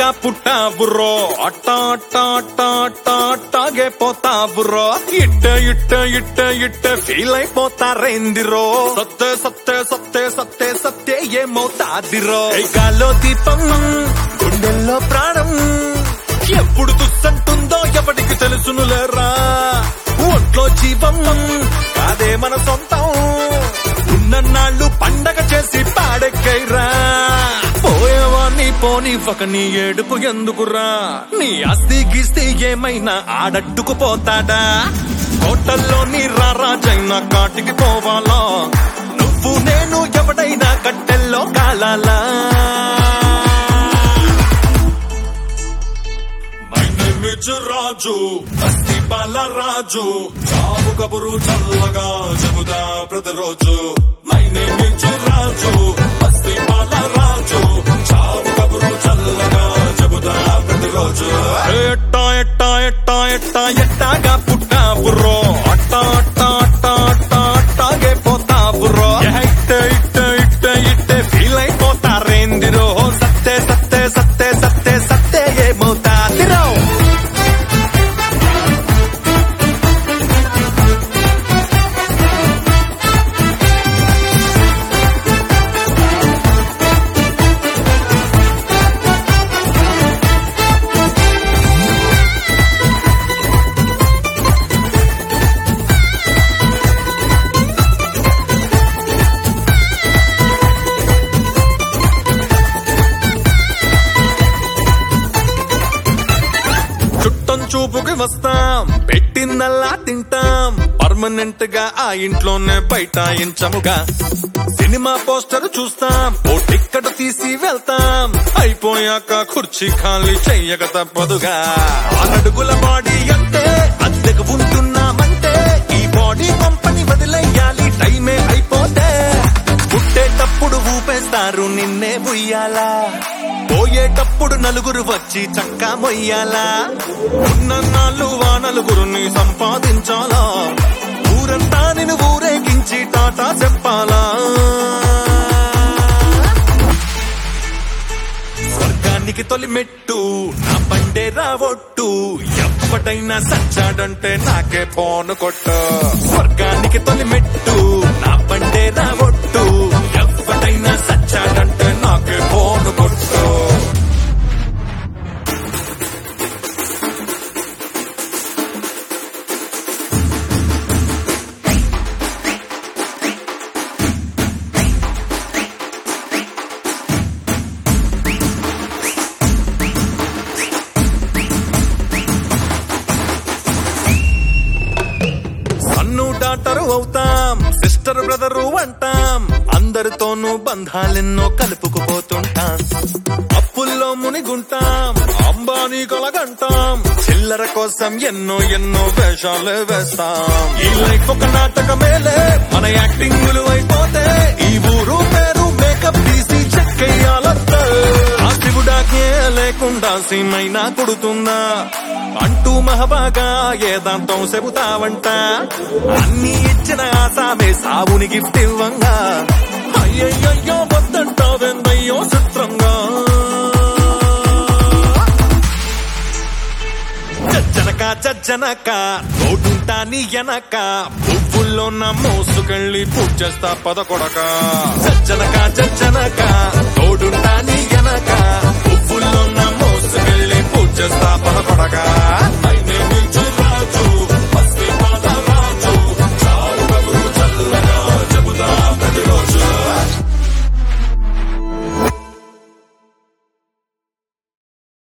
పుట్టావురో అట్ట అట్ట అట్ట అట్ట అట్టాగే పోతావురో ఇట్ట ఇట్ట ఇట్ట ఇట్ట ఫీల్ అయిపోతారేందిరో సత్తే సత్తే సత్తే సత్తే సత్తే ఏమవుతాదిరో ఏ గాల్లో దీపం గుండెల్లో ప్రాణం ఎప్పుడు దుస్సంటుందో ఎవడికి తెలుసునులేరా ఒంట్లో జీవం కాదే మన సొంతం ఉన్నన్నాళ్ళు పండగ చేసి పాడెక్కైరా పోయేవాణ్ణి పోనివ్వక నీ ఏడుపు ఎందుకురా నీ ఆస్తి గీస్తి ఏమైనా ఆడట్టుకు పోతాడా హోటల్లో నీ రారాజైనా కాటికి పోవాలా నువ్వు నేను ఎవడైనా కట్టెల్లో కాలాలా మై నేమ్ ఇస్ రాజు బస్తి బాలరాజు చావు కబురు చల్లగా చెబుదా ప్రతిరోజు మై నేమ్ ఇస్ రాజు బస్తి బాలరాజు చావు కబురు చల్లగా చెబుదా ప్రతిరోజు ఎట్ట ఎట్ట ఎట్ట ఎట్ట ఎట్టాగా పుట్టావురో అట్ట అట్ట అట్ట అట్ట అట్టాగే పోతావురో ఇట్ట ఇట్ట ఇట్ట ఇట్ట ఫీల్ అయిపోతారేందిరో సత్తే సత్తే సత్తే సత్తే సత్తే ఏమవుతాదిరో చుట్టం చూపుకి వస్తాం పెట్టిందల్లా తింటాం పర్మనెంట్ గా ఆ ఇంట్లోనే బైఠాయించముగా సినిమా పోస్టర్ చూస్తాం ఓ టిక్కెట్ తీసి వెళ్తాం అయిపోయాక కుర్చీ ఖాళీ చెయ్యక తప్పదుగా ఆరడుగుల బాడీ అంటే అద్దెకు ఉంటున్నామంటే ఈ బాడీ కంపెనీ వదిలేయాలి టైమే అయిపోతే పుట్టేటప్పుడు ఊపేస్తారు నిన్నే ఉయ్యాలా పోయేటప్పుడు నలుగురు వచ్చి చక్కా మొయ్యాలా ఉన్న నాళ్ళు ఆ నలుగురిని సంపాదించాలా ఊరంతా నేను ఊరేగించి టాటా చెప్పాలా స్వర్గానికి తొలి మెట్టు నా పండే రావొట్టు ఎప్పటైనా సచ్చాడంటే నాకే ఫోన్ కొట్టు స్వర్గానికి తొలి మెట్టు నా పండే రావొట్టు ఎప్పటైనా సచ్చాడంటే నాకే ఫోన్ కొట్టు సన్ను డాక్టరు అవుతాం సిస్టర్ బ్రదరు అంటాం అందరితోనూ బంధాలెన్నో కలుపుకుపోతుంటాం అప్పుల్లో మునిగుంటాం అంబానీ కొలగంటాం చిల్లర కోసం ఎన్నో ఎన్నో వేషాలు వేస్తాం ఈ లైఫ్ ఒక నాటకమేలే మన యాక్టింగులు అయిపోతే ఈ ఊరు పేరు మేకప్ తీసి చెక్కేయాలంటే ఆ శివుడాకే లేకుండా సీమైనా కుడుతుందా అంటూ మహబాగా ఏదాంతం చెబుతావంట అన్ని ఇచ్చిన ఆసామే సావుని గిఫ్ట్ ఇవ్వంగా అయ్యయ్యో వద్దంటావెందయ్యో చిత్రంగా చచ్చనక చచ్చనక తోడుంటా నీ ఎనక పువ్వుల్లో నా మోసుకెళ్ళి పూజ చేస్తా పదకొడక చచ్చనక చచ్చనక తోడుంటా నీ ఎనక పువ్వుల్లో నా మోసుకెళ్ళి పూజ చేస్తా పదకొడక